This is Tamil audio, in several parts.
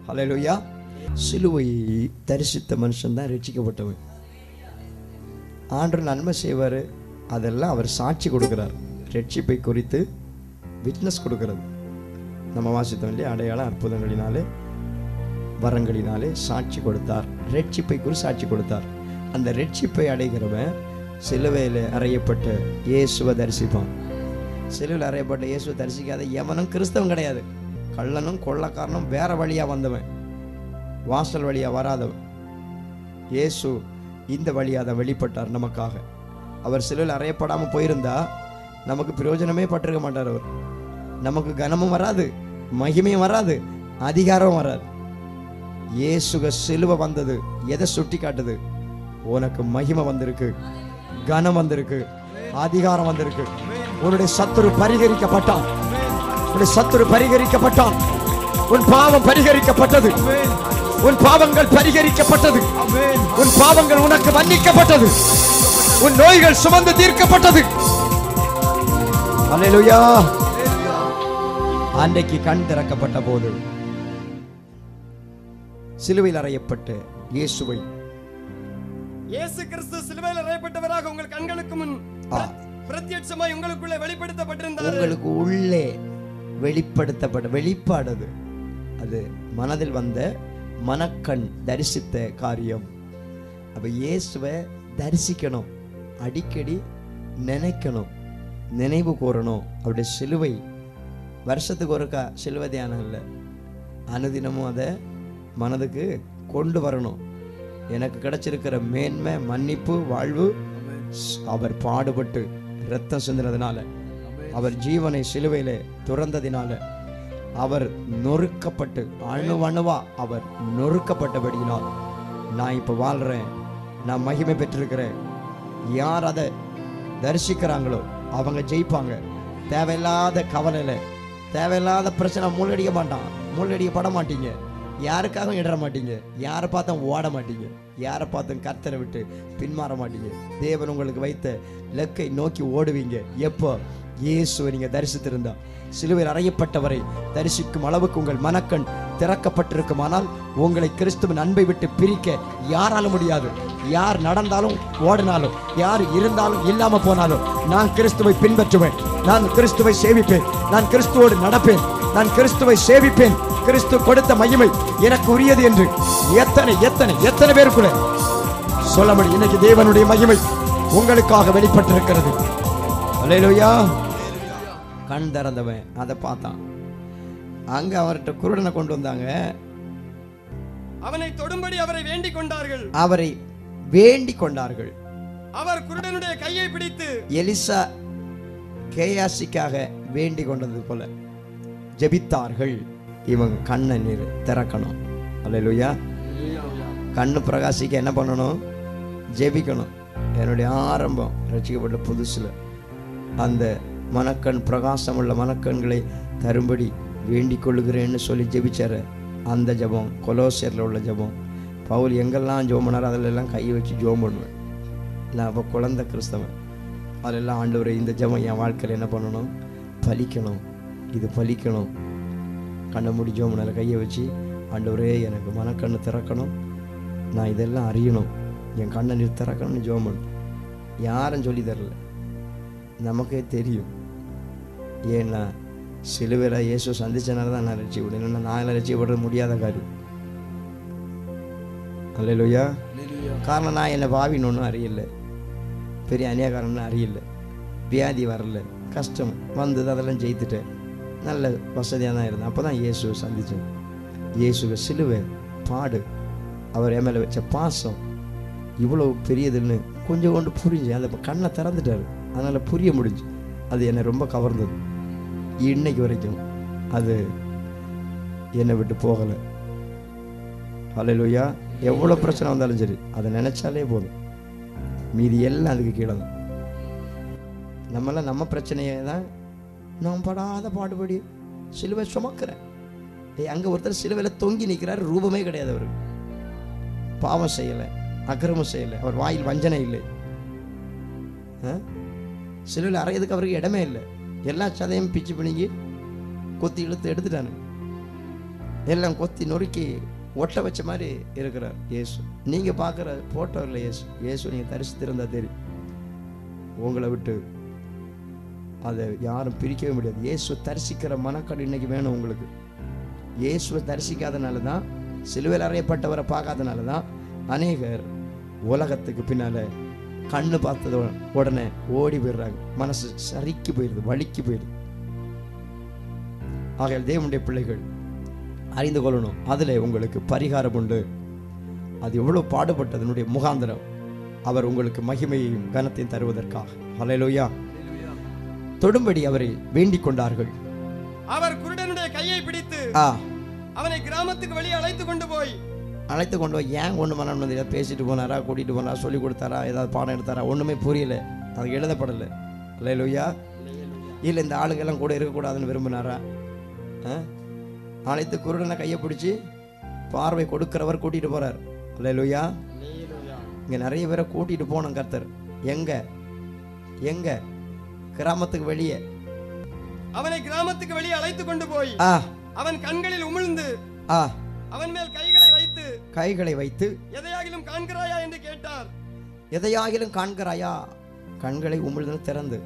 ஹalleluya சிலுவை தரிசித்த மனுஷன் தான் ரட்சிக்கப்பட்டவன் ஆண்டு நன்மை செய்வார் அதெல்லாம் அவர் சாட்சி கொடுக்கிறார் ரட்சிப்பை குறித்து விட்னஸ் கொடுக்கிறது நம்ம வாசித்தோம் இல்லையா அடையாளம் அற்புதங்களினாலே வரங்களினாலே சாட்சி கொடுத்தார் ரட்சிப்பை குறித்து சாட்சி கொடுத்தார் அந்த ரட்சிப்பை அடைகிறவன் சிலுவையில் அறையப்பட்ட இயேசுவை தரிசிப்பான் சிலுவையில் அறையப்பட்ட இயேசுவை தரிசிக்காத எவனும் கிறிஸ்தவன் கிடையாது கள்ளனும் கொள்ளக்காரனும் வேற வழியா வந்தவன் வாசல் வழியா வராதவன் இயேசு இந்த வழியாக தான் வெளிப்பட்டார் நமக்காக அவர் சிலுவையில் அறையப்படாமல் போயிருந்தா நமக்கு பிரயோஜனமே பட்டிருக்க மாட்டார் அவர் நமக்கு கனமும் வராது மகிமையும் வராது அதிகாரம் வராது இயேசுக சிலுவை வந்தது எதை சுட்டி காட்டுது உனக்கு மகிமை வந்திருக்கு கனம் வந்திருக்கு அதிகாரம் வந்திருக்கு உன்னுடைய சத்துரு பரிகரிக்கப்பட்டான் உன்னுடைய சத்துரு பரிகரிக்கப்பட்டான் உன் பாவம் பரிகரிக்கப்பட்டது உன் பாவங்கள் பரிகரிக்கப்பட்டது உன் பாவங்கள் உனக்கு மன்னிக்கப்பட்டது உன் நோய்கள் சுமந்து தீர்க்கப்பட்டது அல்லேலூயா அன்றைக்கு கண் திறக்கப்பட்ட போது சிலுவையில் அறையப்பட்ட இயேசுவை இயேசு கிறிஸ்து சிலுவையில் அறையப்பட்டவராக உங்கள் கண்களுக்கு முன் ஆ. பிரத்யட்சமாய் உங்களுக்குள்ளே வெளிப்படுத்தப்பட்டிருந்தார் உங்களுக்கு உள்ளே வெளிப்படுத்தப்பட்ட வெளிப்பாடு அது அது மனதில் வந்த மனக்கண் தரிசித்த காரியம் அப்ப இயேசுவை தரிசிக்கணும் அடிக்கடி நினைக்கணும் நினைவு கூறணும் அவருடைய சிலுவை வருஷத்துக்கு ஒருக்கா சிலுவை தியானம் இல்லை அனுதினமும் அதை மனதுக்கு கொண்டு வரணும் எனக்கு கிடைச்சிருக்கிற மேன்மை மன்னிப்பு வாழ்வு அவர் பாடுபட்டு ரத்தம் சிந்தினதுனால அவர் ஜீவனை சிலுவையிலே துறந்ததினால அவர் நொறுக்கப்பட்டு அணு அணுவா அவர் நொறுக்கப்பட்டபடியினால் நான் இப்போ வாழ்றேன் நான் மகிமை பெற்றிருக்கிறேன் யார் அதை தரிசிக்கிறாங்களோ அவங்க ஜெயிப்பாங்க தேவையில்லாத கவலையில தேவையில்லாத பிரச்சனை மூழ்கடிக்க மாட்டான் மூழ்கடிக்கப்பட மாட்டீங்க யாருக்காகவும் இடற மாட்டீங்க யாரை பார்த்தும் ஓட மாட்டீங்க யாரை பார்த்தும் கர்த்தரை விட்டு பின்மாற மாட்டீங்க தேவன் உங்களுக்கு வைத்த லக்கை நோக்கி ஓடுவீங்க எப்போ இயேசுவை நீங்க தரிசித்திருந்தா சிலுவையில் அறையப்பட்டவரை தரிசிக்கும் அளவுக்கு உங்கள் மனக்கண் திறக்கப்பட்டிருக்குமானால் உங்களை கிறிஸ்துவின் அன்பை விட்டு பிரிக்க யாரால முடியாது யார் நடந்தாலும் ஓடினாலும் யார் இருந்தாலும் இல்லாம போனாலும் நான் கிறிஸ்துவை பின்பற்றுவேன் நான் கிறிஸ்துவை சேவிப்பேன் நான் கிறிஸ்துவோடு நடப்பேன் நான் கிறிஸ்துவை சேவிப்பேன் கிறிஸ்து கொடுத்த மகிமை எனக்கு உரியது என்று எத்தனை எத்தனை எத்தனை பேருக்குள்ள சொல்ல முடியும் இன்னைக்கு தேவனுடைய மகிமை உங்களுக்காக வெளிப்பட்டிருக்கிறது அல்லேலூயா கண் திறந்தவன் அதை பார்த்தான் அங்க அவர்கிட்ட குருடனை கொண்டு வந்தாங்க அவனை தொடும்படி அவரை வேண்டிக் கொண்டார்கள் அவரை வேண்டிக் கொண்டார்கள் அவர் குருடனுடைய கையை பிடித்து எலிசா கேயாசிக்காக வேண்டிக் கொண்டது போல ஜெபித்தார்கள் இவங்க கண்ணை நீர் திறக்கணும் அல்லேலூயா கண்ணு பிரகாசிக்க என்ன பண்ணணும் ஜெபிக்கணும் என்னுடைய ஆரம்பம் ரசிக்கப்பட்ட புதுசுல அந்த மனக்கண் பிரகாசம் உள்ள மனக்கண்களை தரும்படி வேண்டிக் கொள்ளுகிறேன்னு சொல்லி ஜெபிச்சாரு அந்த ஜெபம் கொலோசியரில் உள்ள ஜெபம் பவுல் எங்கெல்லாம் ஜோம் பண்ணாரோ அதில் எல்லாம் கை வச்சு ஜோம் பண்ணுவேன் நான் அப்போ குழந்தை கிறிஸ்தவன் அதெல்லாம் ஆண்டவரே இந்த ஜெபம் என் வாழ்க்கையில் என்ன பண்ணணும் பலிக்கணும் இது பலிக்கணும் கண்ணை மூடி ஜோம் பண்ணல கையை வச்சு ஆண்டவரே எனக்கு மனக்கண்ணு திறக்கணும் நான் இதெல்லாம் அறியணும் என் கண்ணை நீ திறக்கணும்னு ஜோம் பண்ணு யாரும் சொல்லி தரல நமக்கே தெரியும் ஏன்னா சிலுவையில் இயேசு சந்திச்சனால தான் நான் ரட்சி விடணும் இல்லைன்னா நான் எல்லாம் ரட்சிக்கப்படுறது முடியாத காரியம் அல்லையா காரணம் நான் என்னை பாவின்னு ஒன்றும் அறியல பெரிய அநியாகாரம்னு அறியல வியாதி வரல கஷ்டம் வந்தது அதெல்லாம் ஜெயித்துட்டேன் நல்ல வசதியாக தான் இருந்தேன் அப்போ தான் இயேசுவை சந்தித்தேன் இயேசுவை சிலுவை பாடு அவர் என் மேலே வச்ச பாசம் இவ்வளோ பெரியதுன்னு கொஞ்சம் கொண்டு புரிஞ்சு அந்த கண்ணை திறந்துட்டாரு அதனால் புரிய முடிஞ்சு அது என்னை ரொம்ப கவர்ந்தது இன்னைக்கு வரைக்கும் அது என்னை விட்டு போகலை ஹalleluya எவ்வளோ பிரச்சனை வந்தாலும் சரி அதை நினைச்சாலே போதும் மீதி எல்லாம் அதுக்கு கீழே தான் நம்மளாம் நம்ம பிரச்சனையை தான் நான் படாத பாடுபடி சிலுவை சுமக்கிறேன் ஏய் அங்கே ஒருத்தர் சிலுவையில் தொங்கி நிற்கிறார் ரூபமே கிடையாது அவருக்கு பாவம் செய்யலை அக்கிரமம் செய்யலை அவர் வாயில் வஞ்சனை இல்லை ஆ? சிலுவையில் அறையதுக்கு அவருக்கு இடமே இல்லை எல்லா சதையும் பிச்சு பிணிங்கி கொத்தி இழுத்து எடுத்துட்டானு எல்லாம் கொத்தி நொறுக்கி ஒட்ட வச்ச மாதிரி இருக்கிறார் இயேசு நீங்க பார்க்குற போட்டோ இல்லை இயேசு இயேசு நீங்க தரிசித்திருந்தா தெரியும் உங்களை விட்டு அதை யாரும் பிரிக்கவே முடியாது இயேசு தரிசிக்கிற மனக்கடு இன்னைக்கு வேணும் உங்களுக்கு இயேசுவை தரிசிக்காதனால தான் சிலுவையில் அறையப்பட்டவரை பார்க்காதனால தான் அநேகர் உலகத்துக்கு பின்னால கண்ணு பார்த்தது உடனே ஓடி போயிடுறாங்க மனசு சரிக்கு போயிடுது வலிக்கு போயிடுது ஆகையால் தேவனுடைய பிள்ளைகள் அறிந்து கொள்ளணும் அதில் உங்களுக்கு பரிகாரம் உண்டு அது எவ்வளோ பாடுபட்டதனுடைய முகாந்திரம் அவர் உங்களுக்கு மகிமையையும் கனத்தையும் தருவதற்காக ஹalleluya தொடும்படி அவரை வேண்டிக் கொண்டார்கள் அவர் குருடனுடைய கையை பிடித்து ஆ அவனை கிராமத்துக்கு வெளியே அழைத்து கொண்டு போய் அழைத்து கொண்டு போய் ஏன் கொண்டு பண்ணணும் ஏதாவது பேசிட்டு போனாரா கூட்டிகிட்டு போனாரா சொல்லி கொடுத்தாரா ஏதாவது பாடம் எடுத்தாரா ஒன்றுமே புரியல அது எழுதப்படலை ஹalleluya இல்லை இந்த ஆளுங்கெல்லாம் கூட இருக்கக்கூடாதுன்னு விரும்பினாரா ஆ? அழைத்து குருடனை கையை பிடிச்சி பார்வை கொடுக்கிறவர் கூட்டிகிட்டு போகிறார் ஹalleluya இங்கே நிறைய பேரை கூட்டிகிட்டு போனோம் கர்த்தர் எங்க எங்க கிராமத்துக்கு வெளியே அவனை கிராமத்துக்கு வெளியே அழைத்து கொண்டு போய் ஆ அவன் கண்களில் உமிழ்ந்து ஆ அவன் மேல் கைகளை வைத்து கைகளை வைத்து எதையாகிலும் காண்கிறாயா என்று கேட்டார் எதையாகிலும் காண்கிறாயா கண்களை உமிழ்ந்து திறந்து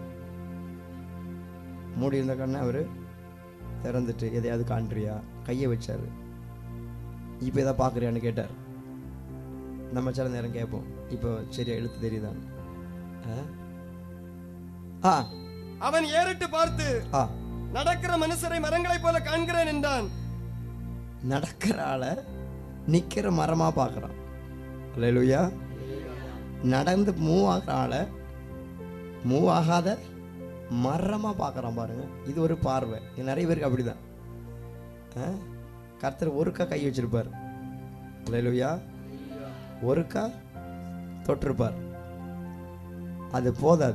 மூடி இருந்த கண்ணை அவர் திறந்துட்டு எதையாவது காண்றியா கையை வச்சாரு இப்போ எதை பார்க்குறியான்னு கேட்டார் நம்ம சில நேரம் கேட்போம் இப்போ சரியா எழுத்து தெரியுதான்னு ஆ? ஆ அவன் ஏறிட்டு பார்த்து ஆ நடக்கிற மனுஷரை மரங்களைப் போல காண்கிறேன் என்றான் நடக்கிற ஆளை நிற்கிற மரமாக பார்க்குறான் அல்லேலூயா நடந்து மூவ் ஆகிற ஆளை மூவ் ஆகாத மரமாக பார்க்குறான் பாருங்க இது ஒரு பார்வை இது நிறைய பேருக்கு அப்படிதான் ஆ? கர்த்தர் ஒருக்கா கை வச்சிருப்பார் அல்லேலூயா ஒருக்கா தொட்டிருப்பார் அது போதாது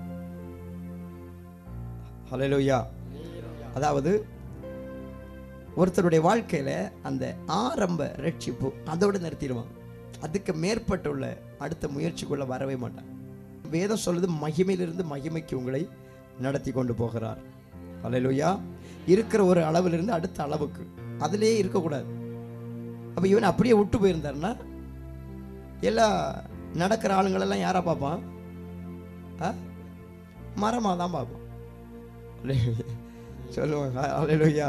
ஹalleluya அதாவது ஒருத்தருடைய வாழ்க்கையில அந்த ஆரம்ப ரட்சிப்பு அதோட நிறுத்திடுவான் அதுக்கு மேற்பட்டுள்ள அடுத்த முயற்சிக்குள்ள வரவே மாட்டான் வேதம் சொல்லுது மகிமையிலிருந்து மகிமைக்கு உங்களை நடத்தி கொண்டு போகிறார் அல்லேலூயா இருக்கிற ஒரு அளவிலிருந்து அடுத்த அளவுக்கு அதிலேயே இருக்கக்கூடாது அப்போ இவன் அப்படியே விட்டு போயிருந்தாருன்னா எல்லா நடக்கிற ஆளுங்களெல்லாம் யாரா பார்ப்பான் ஆ மரமாக தான் பார்ப்பான் அல்லேலூயா. சொல்லுவாங்க அல்லேலூயா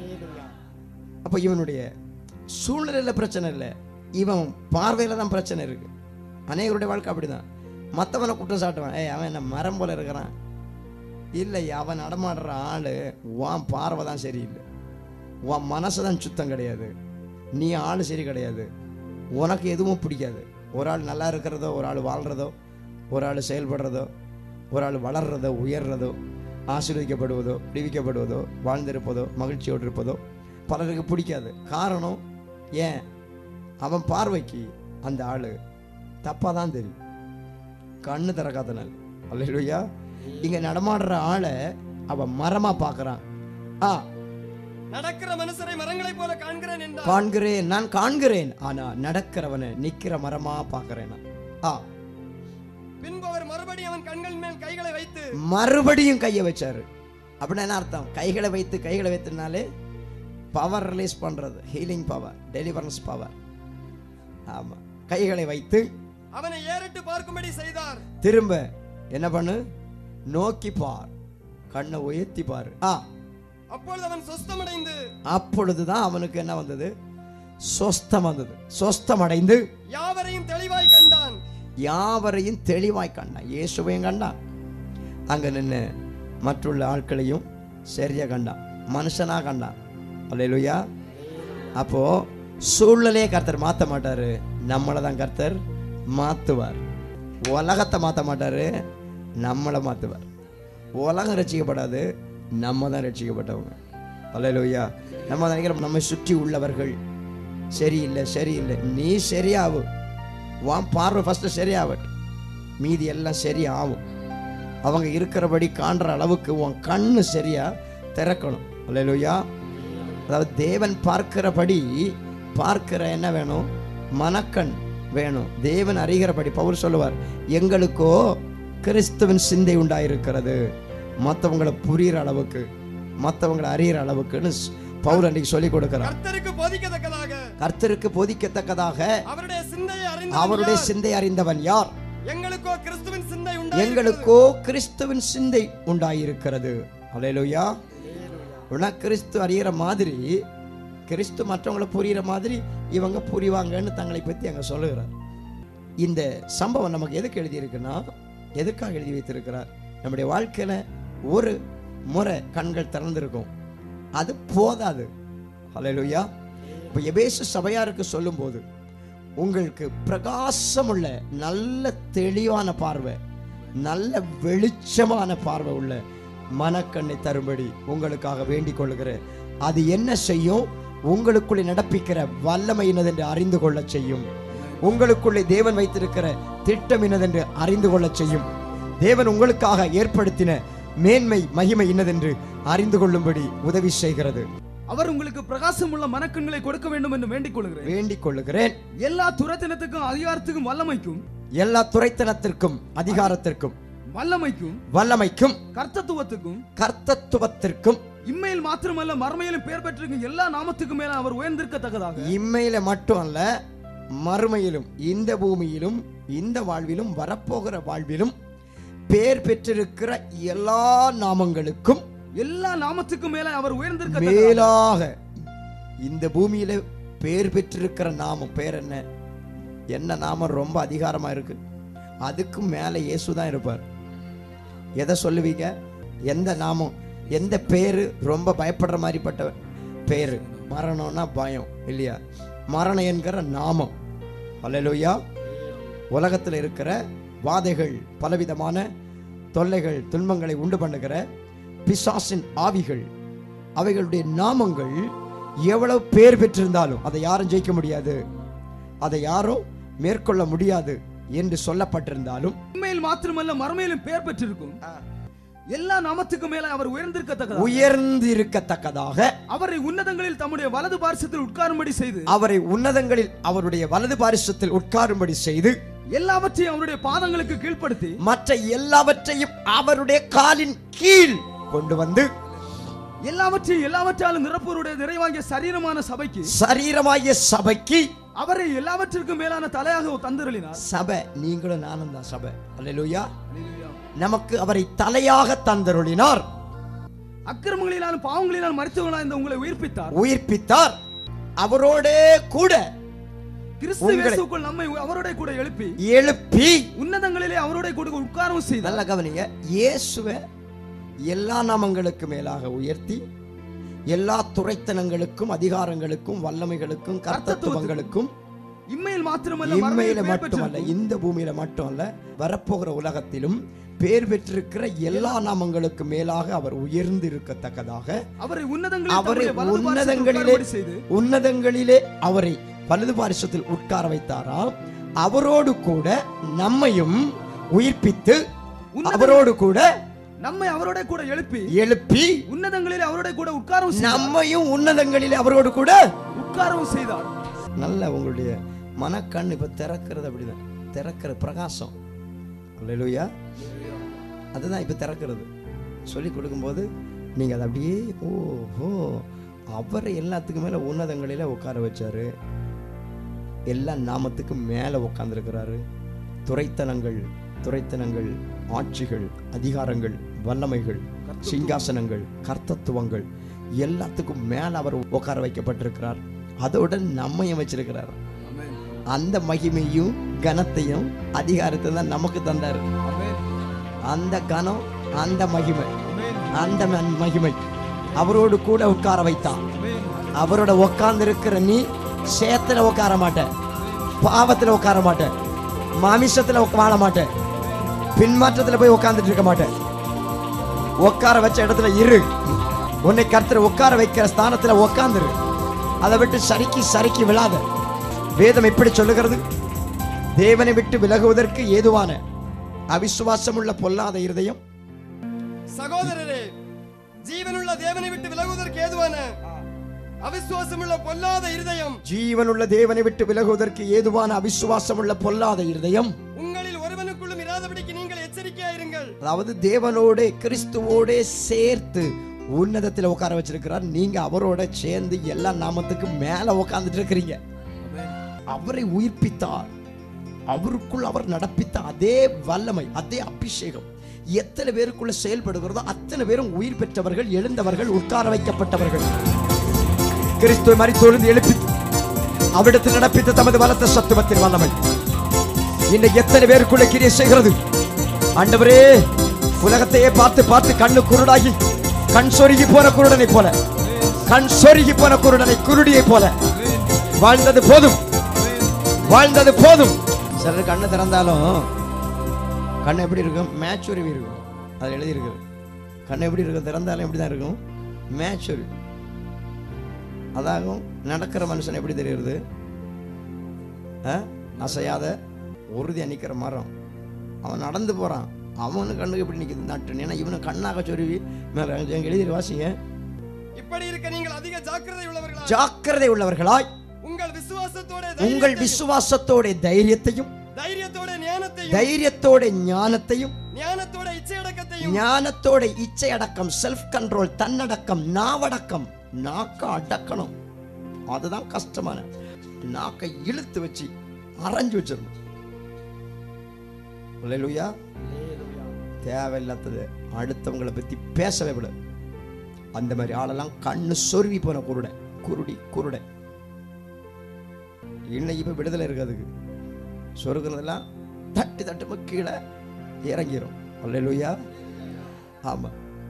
அப்போ இவனுடைய சூழ்நிலையில் பிரச்சனை இல்லை இவன் பார்வையில் தான் பிரச்சனை இருக்கு அநேகருடைய வாழ்க்கை அப்படிதான் மற்றவனை குற்றம் சாட்டுவான் ஏய் அவன் என்ன மரம் போல இருக்கிறான் இல்லை அவன் நடமாடுற ஆள் உன் பார்வை தான் சரியில்லை உன் மனசு தான் சுத்தம் கிடையாது நீ ஆள் சரி கிடையாது உனக்கு எதுவும் பிடிக்காது ஒரு ஆள் நல்லா இருக்கிறதோ ஒரு ஆள் வாழ்கிறதோ ஒரு ஆள் செயல்படுறதோ ஒரு ஆள் வளர்றதோ உயர்றதோ ஆசீர்வதிக்கப்படுவதோ விடுவிக்கப்படுவதோ வாழ்ந்திருப்பதோ மகிழ்ச்சியோடு இருப்பதோ பலருக்கு பிடிக்காது காரணம் ஏன் அவன் பார்வைக்கு அந்த ஆள் தப்பாக தான் தெரியும் கண்ணு திறக்காதனால் அல்லையா இங்கே நடமாடுற ஆளை அவன் மரமாக பார்க்குறான் ஆ நடக்கிற மனுஷரை மரங்களைப் போல காண்கிறேன் என்றான் காண்கிறேன் நான் காண்கிறேன் ஆனா நடக்கிறவனை நிக்கிற மரமா பார்க்கிறேன் நான். ஆ பின்பு அவர் மறுபடியும் அவன் கண்கள் மேல் கைகளை வைத்து மறுபடியும் கையை வச்சாரு அப்படின்னா என்ன அர்த்தம் கைகளை வைத்து கைகளை வைத்தனாலே பவர் ரிலீஸ் பண்றது ஹீலிங் பவர் டெலிவரன்ஸ் பவர் ஆமா கைகளை வைத்து அவனை ஏறிட்டு பார்க்கும்படி செய்தார் திரும்ப என்ன பண்ணு நோக்கி பார் கண்ணை உயர்த்தி பாரு ஆ அப்பொழுது அவன் சொஸ்தமடைந்து அப்பொழுதுதான் அவனுக்கு என்ன வந்தது சொஸ்தம் வந்தது சொஸ்தம் அடைந்து யாவரையும் தெளிவாய் கண்டான் யாவரையும் தெளிவாய் கண்டான் இயேசுவையும் கண்டான் அங்க நின்று மற்றுள்ள ஆட்களையும் சரியா கண்டான் மனுஷனா கண்டான் அல்லேலூயா அப்போ சூழ்நிலையை கர்த்தர் மாற்ற மாட்டாரு நம்மளை தான் கர்த்தர் மாற்றுவார் உலகத்தை மாற்ற மாட்டாரு நம்மளை மாற்றுவார் உலகம் ரட்சிக்கப்படாது நம்ம தான் ரட்சிக்கப்பட்டவங்க அல்லேலூயா நம்ம நினைக்கிறோம் நம்ம சுற்றி உள்ளவர்கள் சரியில்லை சரியில்லை நீ சரியாவு உன் பார்வை ஃபஸ்ட்டு சரியாகட்டும் மீதி எல்லாம் சரியாகும் அவங்க இருக்கிறபடி காண்ற அளவுக்கு உன் கண்ணு சரியா திறக்கணும் அல்லேலூயா அதாவது தேவன் பார்க்கிறபடி பார்க்கிற என்ன வேணும் மனக்கண் வேணும் தேவன் அறிகிறபடி பவுல் சொல்லுவார் எங்களுக்கோ கிறிஸ்துவின் சிந்தை உண்டாயிருக்கிறது மற்றவங்களை புரிகிற அளவுக்கு மற்றவங்களை அறிகிற அளவுக்குன்னு ஸ்- பவுல் அன்றைக்கு சொல்லி கொடுக்கிறார் கர்த்தருக்கு போதிக்கத்தக்கதாக கர்த்தருக்கு போதிக்கத்தக்கதாக அவருடைய சிந்தையை அறிந்த அவருடைய சிந்தை அறிந்தவன் யார் எங்களுக்கோ கிறிஸ்துவின் சிந்தை உண்டு எங்களுக்கோ கிறிஸ்துவின் சிந்தை உண்டாயிருக்கிறது அல்லேலூயா உன கிறிஸ்து அறியிற மாதிரி கிறிஸ்து மற்றவங்களை புரியிற மாதிரி இவங்க புரிவாங்கன்னு தங்களை பற்றி அங்கே சொல்லுகிறார் இந்த சம்பவம் நமக்கு எதுக்கு எழுதியிருக்குன்னா எதுக்காக எழுதி வைத்திருக்கிறார் நம்முடைய வாழ்க்கையில் ஒரு முறை கண்கள் திறந்திருக்கும் அது போதாது ஹalleluya இப்போ எபேசு சபையாருக்கு சொல்லும்போது உங்களுக்கு பிரகாசமுள்ள நல்ல தெளிவான பார்வை நல்ல வெளிச்சமான பார்வை உள்ள மனக்கண்ணை தரும்படி உங்களுக்காக வேண்டிக் கொள்கிறேன் அது என்ன செய்யும் உங்களுக்குள்ளே நடப்பிக்கிற வல்லமை என்னதென்று அறிந்து கொள்ளச் செய்யும் உங்களுக்குள்ளே தேவன் வைத்திருக்கிற திட்டம் என்னதென்று அறிந்து கொள்ளச் செய்யும் தேவன் உங்களுக்காக ஏற்படுத்தின மேன்மை மகிமை இன்னதென்று அறிந்து கொள்ளும்படி உதவி செய்கிறது அவர் உங்களுக்கு பிரகாசமுள்ள மனக்கண்களை கொடுக்க வேண்டும் என்று வேண்டிக் கொள்கிறேன் வேண்டிக் கொள்ளுகிறேன் எல்லா துரத்தினத்துக்கும் அதிகாரத்துக்கும் வல்லமைக்கும் எல்லா துறைத்தனத்திற்கும் அதிகாரத்திற்கும் வல்லமைக்கும் வல்லமைக்கும் கர்த்தத்துவத்துக்கும் கர்த்தத்துவத்திற்கும் இம்மையில் மாத்திரமல்ல மறுமையிலும் பேர் பெற்றிருக்கும் எல்லா நாமத்துக்கும் மேல அவர் உயர்ந்திருக்கத்தக்கதாக இம்மையில மட்டும் அல்ல மறுமையிலும் இந்த பூமியிலும் இந்த வாழ்விலும் வரப்போகிற வாழ்விலும் பேர் பெற்றிருக்கிற எல்லா நாமங்களுக்கும் எல்லா நாமத்துக்கும் மேல அவர் உயர்ந்திருக்க மேலாக இந்த பூமியில பேர் பெற்றிருக்கிற நாமம் பேர் என்ன என்ன நாமம் ரொம்ப அதிகாரமா இருக்கு அதுக்கும் மேல இயேசு தான் இருப்பார் எதை சொல்லுவீங்க எந்த நாமம் எந்த பேரு ரொம்ப பயப்படுற மாதிரிப்பட்ட பேரு மரணம்னா பயம் இல்லையா மரணம் என்கிற நாமம் அல்லேலூயா உலகத்தில் இருக்கிற வாதைகள் பலவிதமான தொல்லைகள் துன்பங்களை உண்டு பண்ணுகிற பிசாசின் ஆவிகள் அவைகளுடைய நாமங்கள் எவ்வளவு பேர் பெற்றிருந்தாலும் அதை யாரும் ஜெயிக்க முடியாது அதை யாரும் மேற்கொள்ள முடியாது என்று சொல்லப்பட்டிருந்தாலும் இம்மையில் மாத்திரமல்ல மறுமையிலும் பேர் பெற்றிருக்கும் எல்லா நாமத்துக்கும் மேல அவர் உயர்ந்திருக்கத்தக்கதாக உயர்ந்து இருக்கத்தக்கதாக அவரை உன்னதங்களில் தம்முடைய வலது பார்சத்தில் உட்காரும்படி செய்து அவரை உன்னதங்களில் அவருடைய வலது பாரிசத்தில் உட்காரும்படி செய்து எல்லாவற்றையும் அவருடைய பாதங்களுக்கு கீழ்ப்படுத்தி மற்ற எல்லாவற்றையும் அவருடைய காலின் கீழ் கொண்டு வந்து எல்லாவற்றையும் எல்லாவற்றாலும் நிரப்பவருடைய நிறைவாகிய சரீரமான சபைக்கு சரீரமாகிய சபைக்கு அவரை எல்லாவற்றிற்கும் மேலான தலையாக தந்திரளினார் சபை நீங்களும் நானும் தான் சபை அல்லேலூயா நமக்கு அவரை தலையாக தந்தருளினார் அக்கிரமங்களினாலும் பாவங்களினாலும் மறித்தவர்களா இந்த உங்களை உயிர்ப்பித்தார் உயிர்ப்பித்தார் அவரோடே கூட கிறிஸ்து உங்களை- இயேசுக்குள் நம்மை அவரோட கூட எழுப்பி எழுப்பி உன்னதங்களிலே அவரோட கூட உட்காரவும் செய்தார் நல்ல கவனிங்க இயேசுவை எல்லா நாமங்களுக்கு மேலாக உயர்த்தி எல்லா துறைத்தனங்களுக்கும் அதிகாரங்களுக்கும் வல்லமைகளுக்கும் கர்த்தத்துவங்களுக்கும் இம்மையில் மாத்திரமல்ல இம்மையில மறுமையில் பேர் மட்டுமல்ல பெற்றிருக்கும். இந்த பூமியில மட்டும் அல்ல வரப்போகிற உலகத்திலும் பேர் பெற்றிருக்கிற எல்லா நாமங்களுக்கு மேலாக அவர் உயர்ந்து இருக்கத்தக்கதாக அவரை உன்னதங்களில் அவரை தம்முடைய வலது பார்சத்தில் உன்னதங்களிலே உட்காரும்படி செய்து உன்னதங்களிலே அவரை வலது பாரிசத்தில் உட்கார வைத்தாராம் அவரோடு கூட நம்மையும் உயிர்ப்பித்து உன்னத- அவரோடு கூட நம்மை அவரோட கூட எழுப்பி எழுப்பி உன்னதங்களில் அவரோட கூட உட்காரவும் செய்தார். நம்மையும் உன்னதங்களிலே அவரோடு கூட உட்காரவும் செய்தார் நல்ல உங்களுடைய மனக்கண் இப்ப திறக்கிறது அப்படிதான் திறக்கிற பிரகாசம் அல்லேலூயா அதுதான் இப்ப திறக்கிறது சொல்லி கொடுக்கும்போது நீங்க அதை அப்படியே ஓஹோ அவரை எல்லாத்துக்கும் மேல உன்னதங்களில உட்கார வச்சாரு எல்லா நாமத்துக்கும் மேல உட்கார்ந்துருக்கிறாரு துரைத்தனங்கள் துரைத்தனங்கள் ஆட்சிகள் அதிகாரங்கள் வல்லமைகள் சிங்காசனங்கள் கர்த்தத்துவங்கள் எல்லாத்துக்கும் மேல அவர் உட்கார வைக்கப்பட்டிருக்கிறார் அதோட நம்மையும் வச்சிருக்கிறார் அந்த மகிமையும் கனத்தையும் அதிகாரத்தை தான் நமக்கு தந்தார் அந்த கனம் அந்த மகிமை அந்த ம- மகிமை அவரோடு கூட உட்கார வைத்தான் அவரோட உட்கார்ந்து இருக்கிற நீ சேத்துல உட்கார மாட்ட பாவத்துல உட்கார மாட்ட மாமிசத்துல உக்க- வாழ மாட்ட பின்மாற்றத்துல போய் உட்கார்ந்துட்டு இருக்க மாட்ட உட்கார வச்ச இடத்துல இரு உன்னை கர்த்தர் உட்கார வைக்கிற ஸ்தானத்துல உட்கார்ந்துரு அதை விட்டு சறுக்கி சறுக்கி விழாத வேதம் எப்படி சொல்லுகிறது தேவனை விட்டு விலகுவதற்கு ஏதுவான அவிசுவாசமுள்ள பொல்லாத இருதயம் சகோதரரே ஜீவனுள்ள தேவனை விட்டு விலகுவதற்கு ஏதுவான அவிசுவாசமுள்ள பொல்லாத இருதயம் ஜீவனுள்ள தேவனை விட்டு விலகுவதற்கு ஏதுவான அவிசுவாசமுள்ள பொல்லாத இருதயம் உங்களில் ஒருவனுக்குள்ளும் இராதபடிக்கு நீங்கள் எச்சரிக்கையாயிருங்கள் அதாவது தேவனோட கிறிஸ்துவோட சேர்த்து உன்னதத்தில் உட்கார வச்சிருக்கிறார் நீங்க அவரோட சேர்ந்து எல்லா நாமத்துக்கு மேல உட்கார்ந்துட்டு இருக்கிறீங்க அவரை உயிர்ப்பித்தார் அவருக்குள் அவர் நடப்பித்த அதே வல்லமை அதே அபிஷேகம் எத்தனை பேருக்குள்ள செயல்படுகிறதோ அத்தனை பேரும் உயிர் பெற்றவர்கள் எழுந்தவர்கள் உட்கார வைக்கப்பட்டவர்கள் கிறிஸ்துவை மறித்தொழுந்து எழுப்பி அவிடத்தில் நடப்பித்த தமது பலத்த சத்துவத்தின் வல்லமை இன்னைக்கு எத்தனை பேருக்குள்ள கிரியை செய்கிறது ஆண்டவரே உலகத்தையே பார்த்து பார்த்து கண்ணு குருடாகி கண் சொருகி போன குருடனை போல கண் சொருகி போன குருடனை குருடியை போல வாழ்ந்தது போதும் வாழ்ந்தது போதும் சிலர் கண்ணு திறந்தாலும் கண்ணு எப்படி இருக்கும் மேச்சுரிவி இருக்கும் அது எழுதியிருக்குது கண்ணு எப்படி இருக்கும் திறந்தாலும் எப்படி தான் இருக்கும் மேச்சுரி அதாகும் நடக்கிற மனுஷன் எப்படி தெரியுது ஆ? அசையாத உறுதியா நிக்கிற மரம் அவன் நடந்து போறான் அவனு கண்ணுக்கு எப்படி நிக்குது நட்டு ஏன்னா இவனு கண்ணாக சொருவி மேல எங்க எழுதி வாசிங்க இப்படி இருக்க நீங்கள் அதிக ஜாக்கிரதை உள்ளவர்களா ஜாக்கிரதை உள்ளவர்களாய் உங்கள் விசுவாசத்தோட உங்கள் தைரியத்தையும், விசுவாசத்தோட தைரியத்தையும் தைரியத்தோட ஞானத்தையும் தைரியத்தோட ஞானத்தையும் ஞானத்தோட இச்சையடக்கத்தையும் ஞானத்தோட இச்சை அடக்கம் செல்ஃப் கண்ட்ரோல் தன்னடக்கம் நாவடக்கம் நாக்க அடக்கணும் அதுதான் கஷ்டமான நாக்கை இழுத்து வச்சு அரைஞ்சு வச்சிடணும் அல்லேலூயா தேவையில்லாதது அடுத்தவங்களை பத்தி பேசவே விட அந்த மாதிரி ஆளெல்லாம் கண்ணு சொருவி போன குருடை குருடி குருடை இன்னைக்கு இப்ப விடுதலை இருக்கு அதுக்கு சொருகுனதெல்லாம் தட்டு தட்டுமா கீழே இறங்கிரும் அல்லேலூயா ஆமா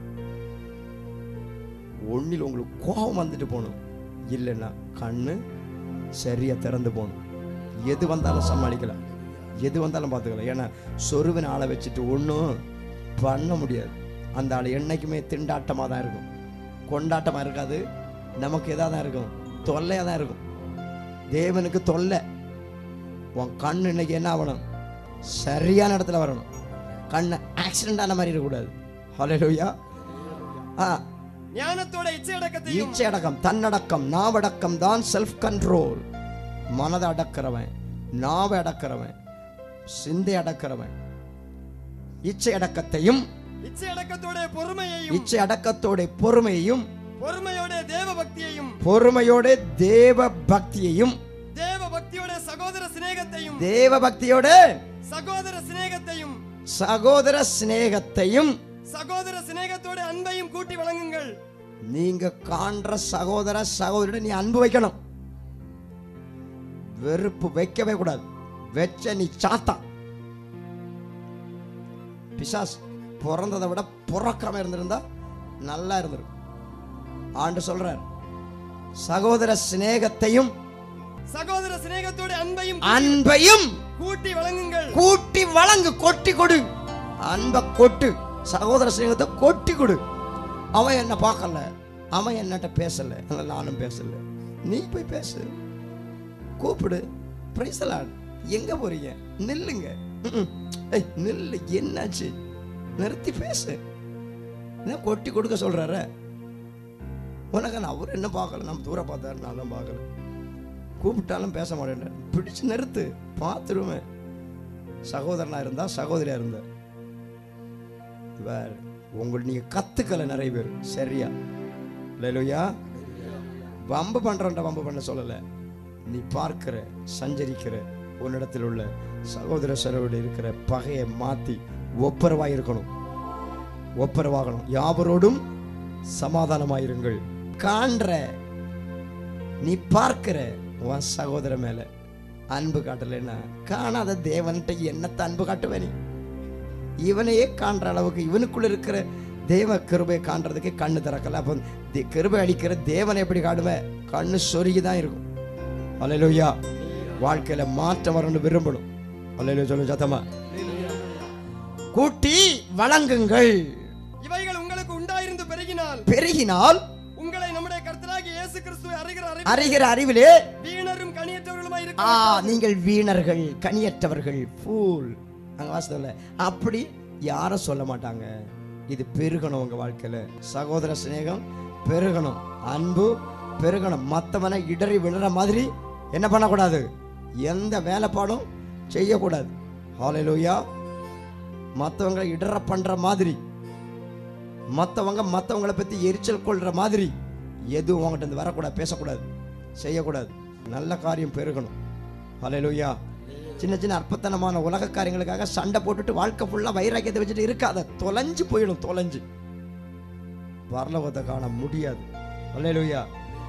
ஒண்ணில் உங்களுக்கு கோபம் வந்துட்டு போகணும் இல்லைன்னா கண்ணு சரியா திறந்து போகணும் எது வந்தாலும் சமாளிக்கலாம் எது வந்தாலும் பார்த்துக்கலாம் ஏன்னா சொருவின ஆளை வச்சுட்டு ஒன்றும் பண்ண முடியாது அந்த ஆள் என்னைக்குமே திண்டாட்டமாக தான் இருக்கும் கொண்டாட்டமாக இருக்காது நமக்கு எதாக தான் இருக்கும் தொல்லையாக தான் இருக்கும் தேவனுக்கு தொல்லை உன் கண்ணு இன்னைக்கு என்ன ஆகணும் சரியான இடத்துல வரணும் கண்ணு ஆக்சிடென்ட் ஆன மாதிரி இருக்கக்கூடாது ஹalleluya ஆ ஞானத்தோட இச்சையடக்கத்தையும் ஈச்சை அடக்கம் தன்னடக்கம் நாவடக்கம் தான் செல்ஃப் கண்ட்ரோல் மனதை அடக்கிறவன் நாவை அடக்கிறவன் சிந்தை அடக்கிறவன் இச்சை அடக்கத்தையும் இச்சையடக்கத்தோட பொறுமையையும் இச்சை அடக்கத்தோட பொறுமையையும் பொறுமையோட தேவ பக்தியையும் பொறுமையோட தேவ பக்தியையும் தேவ பக்தியோட சகோதர சிநேகத்தையும் தேவ பக்தியோட சகோதர சிநேகத்தையும் சகோதர சிநேகத்தையும் சகோதர சிநேகத்தோட அன்பையும் கூட்டி வழங்குங்கள் நீங்க காண்ற சகோதர சகோதரிட நீ அன்பு வைக்கணும் வெறுப்பு வைக்கவே கூடாது வெச்ச நீ சாத்தா பிசாஸ் பிறந்ததை விட பிறக்காம இருந்திருந்தா நல்லா இருந்திருக்கும் ஆண்டு சொல்றார் சகோதர சிநேகத்தையும் சகோதர சிநேகத்தோட அன்பையும் அன்பையும் கூட்டி வழங்குங்கள் கூட்டி வழங்கு கொட்டி கொடு அன்பை கொட்டு சகோதர சிநேகத்தை கொட்டி கொடு அவன் என்ன பார்க்கல அவன் என்னட்ட பேசல அதனால நானும் பேசல நீ போய் பேசு கூப்பிடு பிரைசலாட் எங்க போறீங்க நில்லுங்க ம்ம். ஏய் நில்லு என்னாச்சு நிறுத்தி பேசு என்ன கொட்டி கொடுக்க சொல்றாரு உனக்கு நான் அவர் என்ன பார்க்கல நம்ம தூரம் பார்த்தாரு நான் தான் பார்க்கல கூப்பிட்டாலும் பேச மாட்டேன் பிடிச்சு நிறுத்து பார்த்துருவேன் சகோதரனா இருந்தா சகோதரியா இருந்தா வேற உங்களுக்கு நீங்க கத்துக்கல நிறைய பேர் சரியா இல்லையா வம்பு பண்றோன்ற வம்பு பண்ண சொல்லல நீ பார்க்கிற சஞ்சரிக்கிற உன்னிடத்தில் உள்ள சகோதர சரோடு இருக்கிற பகையை மாத்தி ஒப்பரவாய் இருக்கணும் ஒப்பரவாகணும் யாவரோடும் சமாதானமாயிருங்கள் காண்ற நீ பார்க்கிற உன் சகோதர மேல அன்பு காட்டலைன்னா காணாத தேவன்கிட்ட என்னத்த அன்பு காட்டுவே நீ இவனையே காண்ற அளவுக்கு இவனுக்குள்ள இருக்கிற தேவ கிருபையை காண்றதுக்கு கண்ணு திறக்கல அப்போ தே- கிருபை அடிக்கிற தேவனை எப்படி காடுவேன் கண்ணு சொருகி தான் இருக்கும் அல்லையா வாழ்க்கையில மாற்றம் வரணும்னு விரும்பணும் அல்லையா சொல்லு சத்தமா கூட்டி வழங்குங்கள் இவைகள் உங்களுக்கு உண்டாயிருந்து பெருகினால் பெருகினால் உங்களை நம்முடைய கர்த்தராகிய இயேசு கிறிஸ்துவை அறிகிற அறிவு அறிகிற அறிவிலே வீணரும் கனியற்றவர்களுமாய் ஆ இருக்க நீங்கள் வீணர்கள் கனியற்றவர்கள் ஃபூல் அங்க வாசத்துல அப்படி யாரும் சொல்ல மாட்டாங்க இது பெருகணும் உங்க வாழ்க்கையில சகோதர சிநேகம் பெருகணும் அன்பு பெருகணும் மத்தவனை இடறி விழுற மாதிரி என்ன பண்ணக்கூடாது எந்த வேலைப்பாடும் செய்யக்கூடாது ஹalleluya மற்றவங்களை இடற பண்ற மாதிரி மற்றவங்க மற்றவங்கள பற்றி எரிச்சல் கொள்கிற மாதிரி எதுவும் உங்கள்கிட்ட இருந்து வரக்கூடாது பேசக்கூடாது செய்யக்கூடாது நல்ல காரியம் பெருகணும் ஹalleluya சின்ன சின்ன அற்பத்தனமான உலக காரியங்களுக்காக சண்டை போட்டுட்டு வாழ்க்கை ஃபுல்லாக வைராக்கியத்தை வச்சுட்டு இருக்காத தொலைஞ்சு போயிடும் தொலைஞ்சு பரலோகத்தை காண முடியாது ஹalleluya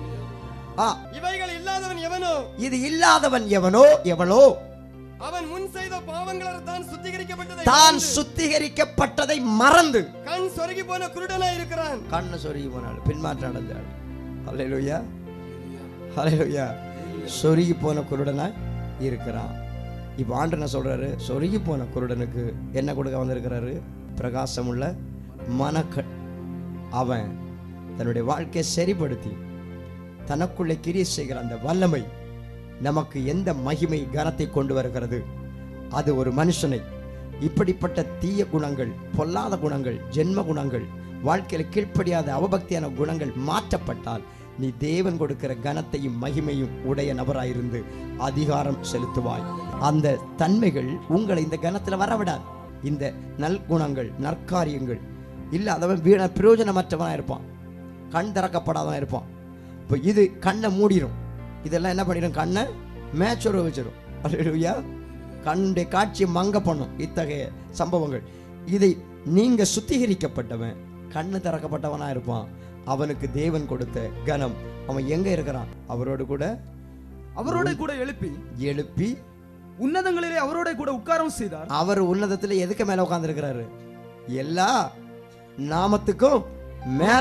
ஆ இவைகள் இல்லாதவன் எவனோ இது இல்லாதவன் எவனோ எவளோ அவன் முன் செய்த பாவங்களால் தான் சுத்திகரிக்கப்பட்டதை தான் மறந்து சுத்திகரிக்கப்பட்டதை மறந்து கண் சொருகி போன குருடனாய் இருக்கிறான் கண்ணு சொருகி போனாள் பின்மாற்றம் அடைஞ்சாள் ஹalleluya ஹalleluya சொருகி போன குருடனா இருக்கிறான் இப்போ ஆண்டு என்ன சொல்றாரு சொருகி போன குருடனுக்கு என்ன கொடுக்க வந்திருக்கிறாரு பிரகாசமுள்ள மனக்கண் அவன் தன்னுடைய வாழ்க்கையை சரிப்படுத்தி தனக்குள்ளே கிரிய செய்கிற அந்த வல்லமை நமக்கு எந்த மகிமை கனத்தை கொண்டு வருகிறது அது ஒரு மனுஷனை இப்படிப்பட்ட தீய குணங்கள் பொல்லாத குணங்கள் ஜென்ம குணங்கள் வாழ்க்கையில் கீழ்ப்படியாத அவபக்தியான குணங்கள் மாற்றப்பட்டால் நீ தேவன் கொடுக்கிற கனத்தையும் மகிமையும் உடைய நபராயிருந்து அதிகாரம் செலுத்துவாய் அந்த தன்மைகள் உங்களை இந்த கனத்தில் வரவிடாது இந்த நற்குணங்கள் நற்காரியங்கள் இல்லாதவன் வீண பிரயோஜனமற்றவனா இருப்பான் கண் திறக்கப்படாதவன் இருப்பான் இப்போ இது கண்ணை மூடிடும் இதெல்லாம் என்ன பண்ணிடும் கண்ணை மேட்சோட வச்சிடும் அல்லையா கண்ணுடைய காட்சியை மங்க பண்ணும் இத்தகைய சம்பவங்கள் இதை நீங்க சுத்திகரிக்கப்பட்டவன் கண்ணு திறக்கப்பட்டவனா இருப்பான் அவனுக்கு தேவன் கொடுத்த கனம் அவன் எங்க இருக்கிறான் அவரோடு கூட அவரோட கூட எழுப்பி எழுப்பி உன்னதங்களிலே அவரோட கூட உட்காரவும் செய்தார் அவர் உன்னதத்துல எதுக்கு மேல உட்கார்ந்திருக்கிறாரு எல்லா நாமத்துக்கும் மேல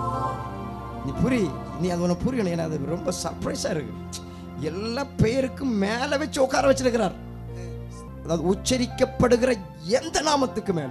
நீ புரி நீ அது உனக்கு புரியணும் ஏன்னா அது ரொம்ப சர்ப்ரைஸா இருக்கு எல்லா பெயருக்கும் மேல வச்சு உட்கார வச்சிருக்கிறார் அதாவது உச்சரிக்கப்படுகிற எந்த நாமத்துக்கு மேல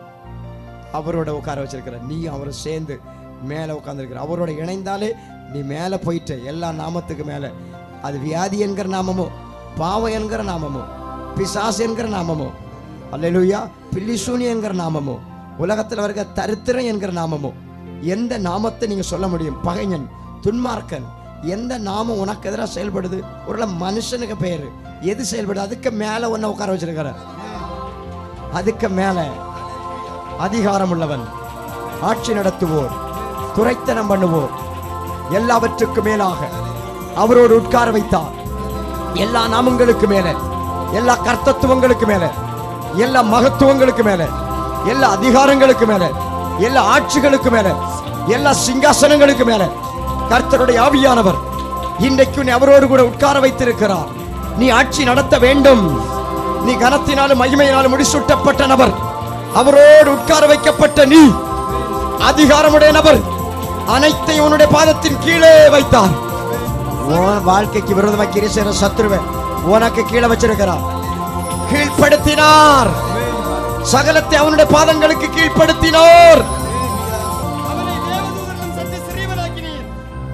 அவரோட உட்கார வச்சிருக்கிறார் நீ அவரை சேர்ந்து மேல உட்கார்ந்திருக்கிற அவரோட இணைந்தாலே நீ மேல போயிட்ட எல்லா நாமத்துக்கு மேல அது வியாதி என்கிற நாமமோ பாவம் என்கிற நாமமோ பிசாசு என்கிற நாமமோ அல்லேலூயா பில்லிசூனி என்கிற நாமமோ உலகத்தில் வருகிற தரித்திரம் என்கிற நாமமோ எந்த நாமத்தை நீங்க சொல்ல முடியும் பகைஞன் துன்மார்க்கன் எந்த நாமம் உனக்கு எதிராக செயல்படுது ஒரு மனுஷனுக்கு பெயர் எது செயல்படுது அதுக்கு மேல உன்னை உட்கார வச்சிருக்கிற அதுக்கு மேல அதிகாரம் உள்ளவன் ஆட்சி நடத்துவோர் துரைத்தனம் பண்ணுவோர் எல்லாவற்றுக்கும் மேலாக அவரோடு உட்கார வைத்தார் எல்லா நாமங்களுக்கு மேல எல்லா கர்த்தத்துவங்களுக்கு மேல எல்லா மகத்துவங்களுக்கு மேல எல்லா அதிகாரங்களுக்கு மேல எல்லா ஆட்சிகளுக்கு மேல எல்லா சிங்காசனங்களுக்கு மேல கர்த்தருடைய ஆவியானவர் இன்றைக்கு உன்னை அவரோடு கூட உட்கார வைத்திருக்கிறார் நீ ஆட்சி நடத்த வேண்டும் நீ கனத்தினாலும் மகிமையினாலும் முடிசூட்டப்பட்ட நபர் அவரோடு உட்கார வைக்கப்பட்ட நீ அதிகாரமுடைய நபர் அனைத்தையும் உன்னுடைய பாதத்தின் கீழே வைத்தார் உன் வாழ்க்கைக்கு விரோதமாக கிரி செய்கிற சத்துருவை உனக்கு கீழே வச்சிருக்கிறார் கீழ்ப்படுத்தினார் சகலத்தை அவனுடைய பாதங்களுக்கு கீழ்ப்படுத்தினார் அவனை தேவதூதரிலும் சற்று சிறியவனாக்கினீர்